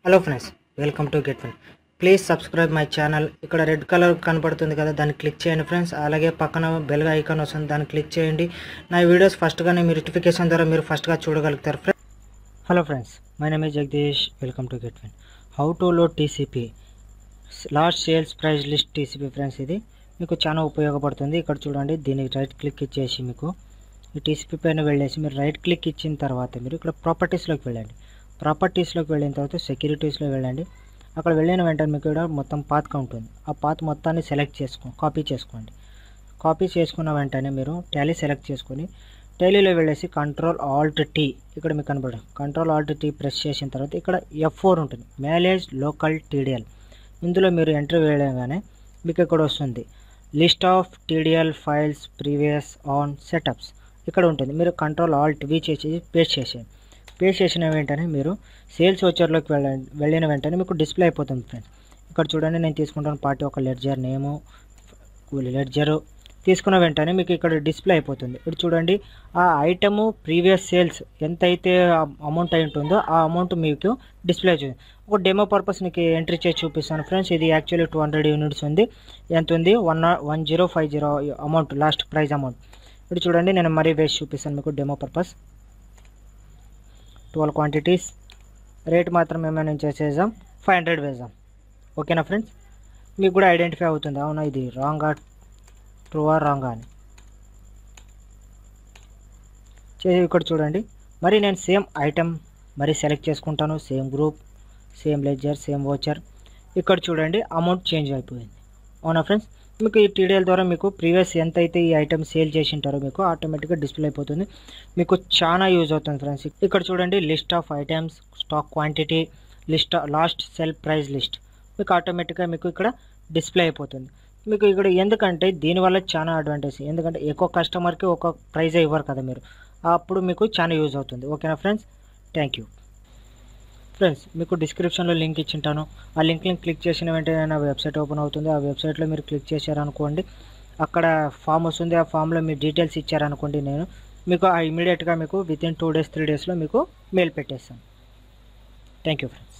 hello friends welcome to get one please subscribe my channel ఇక్కడ red colour కనపడుతుంది కదా దాన్ని క్లిక్ చేయండి ఫ్రెండ్స్ అలాగే పక్కన బెల్ ఐకాన్ వస్తుంది దాన్ని క్లిక్ చేయండి నా వీడియోస్ ఫస్ట్గానే మీ నోటిఫికేషన్ ద్వారా మీరు ఫస్ట్గా చూడగలుగుతారు friends hello friends my name is Jagadish welcome to get one how to load TCP last sales price list TCP friends ఇది మీకు చాలా ఉపయోగపడుతుంది ఇక్కడ చూడండి దీనికి రైట్ క్లిక్ ఇచ్చేసి మీకు ఈ టీసీపీ పైన వెళ్ళేసి మీరు రైట్ క్లిక్ ఇచ్చిన తర్వాత మీరు ఇక్కడ ప్రాపర్టీస్లోకి వెళ్ళండి ప్రాపర్టీస్లోకి వెళ్ళిన తర్వాత సెక్యూరిటీస్లో వెళ్ళండి అక్కడ వెళ్ళిన వెంటనే మీకు ఇక్కడ మొత్తం పాత్ కౌంట్ ఉంది ఆ పాత్ మొత్తాన్ని సెలెక్ట్ చేసుకో కాపీ చేసుకోండి కాపీ చేసుకున్న వెంటనే మీరు టాలీ సెలెక్ట్ చేసుకొని టాలీలో వెళ్ళేసి కంట్రోల్ ఆల్ట్ టీ ఇక్కడ మీకు కనబడదు కంట్రోల్ ఆల్ట్ టీ ప్రెస్ చేసిన తర్వాత ఇక్కడ ఎఫ్ ఫోర్ ఉంటుంది మ్యాలేజ్ లోకల్ టీడీఎల్ ఇందులో మీరు ఎంట్రీ వేయగానే మీకు ఇక్కడ వస్తుంది list of TDL files previous on setups ఇక్కడ ఉంటుంది మీరు కంట్రోల్ ఆల్ట్ వి చేసి పేస్ట్ చేసేయండి పేస్ట్ చేసిన వెంటనే మీరు సేల్స్ వచ్చర్లోకి వెళ్ళండి వెళ్ళిన వెంటనే మీకు డిస్ప్లే అయిపోతుంది ఫ్రెండ్స్ ఇక్కడ చూడండి నేను తీసుకుంటాను పార్టీ ఒక లెడ్జర్ నేము లెడ్జరు తీసుకున్న వెంటనే మీకు ఇక్కడ డిస్ప్లే అయిపోతుంది ఇప్పుడు చూడండి ఆ ఐటము ప్రీవియస్ సేల్స్ ఎంత అయితే అమౌంట్ అయి ఉంటుందో ఆ అమౌంట్ మీకు డిస్ప్లే అవుతుంది ఒక డెమో పర్పస్ మీకు ఎంట్రీ చేసి చూపిస్తాను ఫ్రెండ్స్ ఇది యాక్చువల్లీ టూ హండ్రెడ్ యూనిట్స్ ఉంది ఎంత ఉంది one one zero five zero amount last price amount ఇప్పుడు చూడండి నేను మరీ వేసి చూపిస్తాను మీకు demo purpose twelve quantities rate మాత్రం ఏమైనా చేసేద్దాం ఫైవ్ హండ్రెడ్ వేద్దాం ఓకేనా ఫ్రెండ్స్ మీకు కూడా ఐడెంటిఫై అవుతుంది అవునా ఇది రాంగా ట్రూవా రాంగా అని చేసి ఇక్కడ చూడండి మరి నేను సేమ్ ఐటెం మరి సెలెక్ట్ చేసుకుంటాను same group same ledger same voucher ఇక్కడ చూడండి అమౌంట్ చేంజ్ అయిపోయింది అవునా ఫ్రెండ్స్ మీకు ఈ టీడీఎల్ ద్వారా మీకు ప్రీవియస్ ఎంత అయితే ఈ ఐటమ్ సేల్ చేసి ఉంటారో మీకు ఆటోమేటిక్గా డిస్ప్లే అయిపోతుంది మీకు చాలా యూజ్ అవుతుంది ఫ్రెండ్స్ ఇక్కడ చూడండి list of items stock quantity list last sell price list మీకు ఆటోమేటిక్గా మీకు ఇక్కడ డిస్ప్లే అయిపోతుంది మీకు ఇక్కడ ఎందుకంటే దీనివల్ల చాలా అడ్వాంటేజ్ ఎందుకంటే ఎక్కువ కస్టమర్కి ఒక ప్రైజే ఇవ్వరు కదా మీరు అప్పుడు మీకు చాలా యూజ్ అవుతుంది ఓకేనా ఫ్రెండ్స్ థ్యాంక్ యూ ఫ్రెండ్స్ మీకు డిస్క్రిప్షన్లో లింక్ ఇచ్చింటాను ఆ లింక్ని క్లిక్ చేసిన వెంటనే నా వెబ్సైట్ ఓపెన్ అవుతుంది ఆ వెబ్సైట్లో మీరు క్లిక్ చేశారనుకోండి అక్కడ ఫామ్ వస్తుంది ఆ ఫామ్లో మీ డీటెయిల్స్ ఇచ్చారనుకోండి నేను మీకు ఇమీడియట్గా మీకు within two days three డేస్లో మీకు మెయిల్ పెట్టేస్తాను థ్యాంక్ యూ ఫ్రెండ్స్